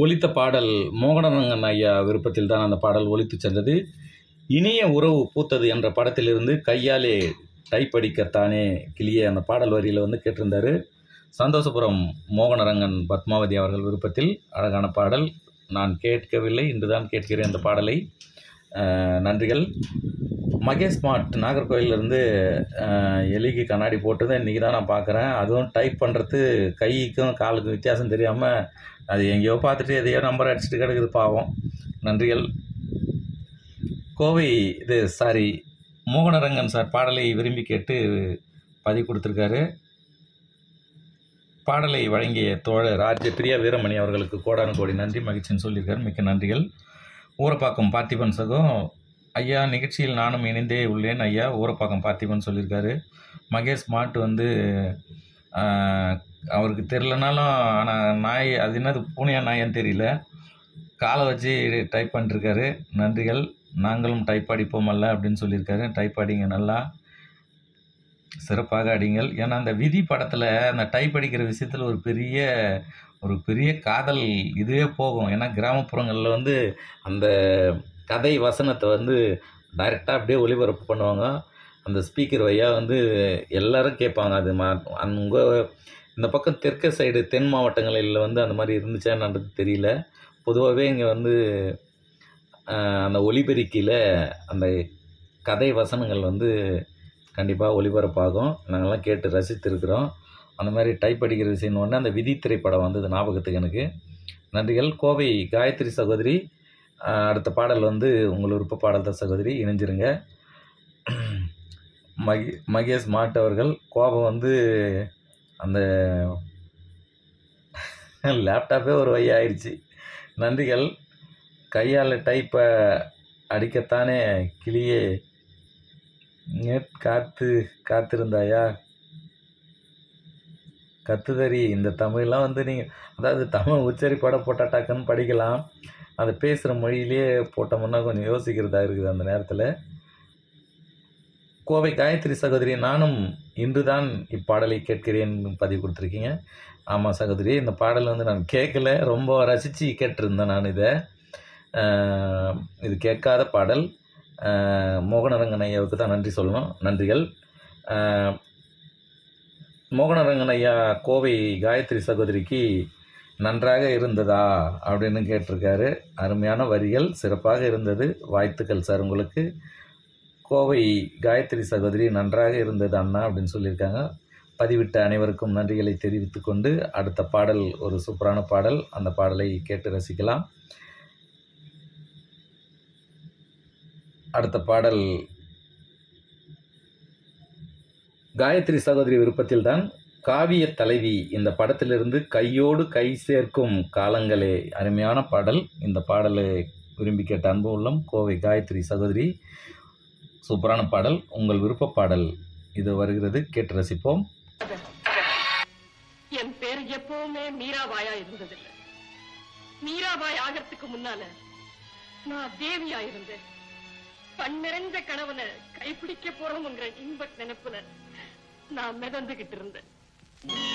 ஒலித்த பாடல் மோகனரங்கன் ஐயா விருப்பத்தில் தான் அந்த பாடல் ஒலித்து சென்றது இனிய உறவு பூத்தது என்ற படத்திலிருந்து கையாலே டைப் அடிக்கத்தானே கிளியே அந்த பாடல் வரியில் வந்து கேட்டிருந்தாரு சந்தோஷபுரம் மோகனரங்கன் பத்மாவதி அவர்கள் விருப்பத்தில் அழகான பாடல் நான் கேட்கவில்லை இன்று தான் கேட்கிறேன் அந்த பாடலை அஹ், நன்றிகள் மகேஷ் ஸ்மார்ட் நாகர்கோயிலேருந்து எலிக்கு கண்ணாடி போட்டதை இன்றைக்கி தான் நான் பார்க்குறேன் அதுவும் டைப் பண்ணுறது கைக்கும் காலுக்கும் வித்தியாசம் தெரியாமல் அது எங்கேயோ பார்த்துட்டு எதையோ நம்பர் அடிச்சுட்டு கிடக்குது பாவம் நன்றிகள் கோவை இது சாரி மோகனரங்கன் சார் பாடலை விரும்பி கேட்டு பதிவு கொடுத்துருக்காரு பாடலை வழங்கிய தோழர் ராஜ்ய பிரியா வீரமணி அவர்களுக்கு கோடான கோடி நன்றி மகிழ்ச்சின்னு சொல்லியிருக்காரு மிக்க நன்றிகள் ஊரப்பாக்கம் பார்த்திபன் சகம் ஐயா நிகழ்ச்சியில் நானும் இணைந்தே உள்ளேன் ஐயா ஊரப்பாக்கம் பார்த்திபன் சொல்லியிருக்காரு மகேஷ் மாட்டு வந்து ஆஹ், அவருக்கு தெரிலனாலும் ஆனால் நாய் அது என்னது பூனையா நாயான்னு தெரியல காலை வச்சு டைப் பண்ணிருக்காரு நன்றிகள் நாங்களும் டைப் அடிப்போமல்ல அப்படின்னு சொல்லியிருக்காரு டைப் அடிங்க நல்லா சிறப்பாக அடிங்கள் ஏன்னா அந்த விதி படத்தில் அந்த டைப் அடிக்கிற விஷயத்தில் ஒரு பெரிய ஒரு பெரிய காதல் இதுவே போகும் ஏன்னா கிராமப்புறங்களில் வந்து அந்த கதை வசனத்தை வந்து டைரெக்டாக அப்படியே ஒளிபரப்பு பண்ணுவாங்க அந்த ஸ்பீக்கர் வழியாக வந்து எல்லாரும் கேட்பாங்க அது மா அங்கே இந்த பக்கம் தெற்கு சைடு தென் மாவட்டங்களில் வந்து அந்த மாதிரி இருந்துச்சா என்னன்றது தெரியல பொதுவாகவே இங்கே வந்து ஆஹ், அந்த ஒலிபெருக்கியில் அந்த கதை வசனங்கள் வந்து கண்டிப்பாக ஒளிபரப்பாகும் நாங்கள்லாம் கேட்டு ரசித்திருக்கிறோம் அந்த மாதிரி டைப் அடிக்கிற விஷயம் ஒன்று அந்த விதி திரைப்படம் வந்தது ஞாபகத்துக்கு எனக்கு நன்றிகள் கோவை காயத்ரி சகோதரி ஆஹ், அடுத்த பாடல் வந்து உங்கள் விருப்ப பாடல் தான் சகோதரி இணைஞ்சிருங்க மகி மகேஷ் மாட் அவர்கள் கோபம் வந்து அந்த லேப்டாப்பே ஒரு வழி ஆயிடுச்சு நன்றிகள் கையால் டைப்பை அடிக்கத்தானே கிளியே நேட் காத்து காத்திருந்தாயா கத்துதறி இந்த தமிழ்லாம் வந்து நீங்கள் அதாவது தமிழ் உச்சரிப்பட போட்டால் டக்குன்னு படிக்கலாம் அதை பேசுகிற மொழியிலேயே போட்டோம்னா கொஞ்சம் யோசிக்கிறதா இருக்குது அந்த நேரத்தில் கோவை காயத்ரி சகோதரி நானும் இன்று தான் இப்பாடலை கேட்கிறேன் பதிவு கொடுத்துருக்கீங்க ஆமாம் சகோதரி இந்த பாடல் வந்து நான் கேட்கல ரொம்ப ரசித்து கேட்டிருந்தேன் நான் இதை ஆஹ், இது கேட்காத பாடல் ஆஹ், மோகனரங்கன் ஐயாவுக்கு தான் நன்றி சொல்லணும் நன்றிகள் ஆஹ், மோகனரங்கன் ஐயா கோவை காயத்ரி சகோதரிக்கு நன்றாக இருந்ததா அப்படின்னு கேட்டிருக்காரு அருமையான வரிகள் சிறப்பாக இருந்தது வாழ்த்துக்கள் சார் உங்களுக்கு கோவை காயத்ரி சகோதரி நன்றாக இருந்தது அண்ணா அப்படின்னு சொல்லியிருக்காங்க பதிவிட்ட அனைவருக்கும் நன்றிகளை தெரிவித்துக் கொண்டு அடுத்த பாடல் ஒரு சூப்பரான பாடல் அந்த பாடலை கேட்டு ரசிக்கலாம் அடுத்த பாடல் காயத்ரி சகோதரி விருப்பத்தில்தான் காவிய தலைவி இந்த படத்திலிருந்து கையோடு கை சேர்க்கும் காலங்களே அருமையான பாடல் இந்த பாடலை விரும்பி கேட்ட அன்பு உள்ளம் கோவை காயத்ரி சகோதரி சூப்பரான பாடல் உங்கள் விருப்ப பாடல் இது வருகிறது கேட்டு ரசிப்போம் என் பேர் எப்பவுமே மீராபாயா இருந்ததில்லை மீராபாய் ஆகிறதுக்கு முன்னால நான் தேவியா இருந்தேன் கண் நிறைந்த கணவனை கைப்பிடிக்க போறோம்ங்கிற இன்ப நினைப்புல நான் மிதந்துகிட்டு இருந்தேன்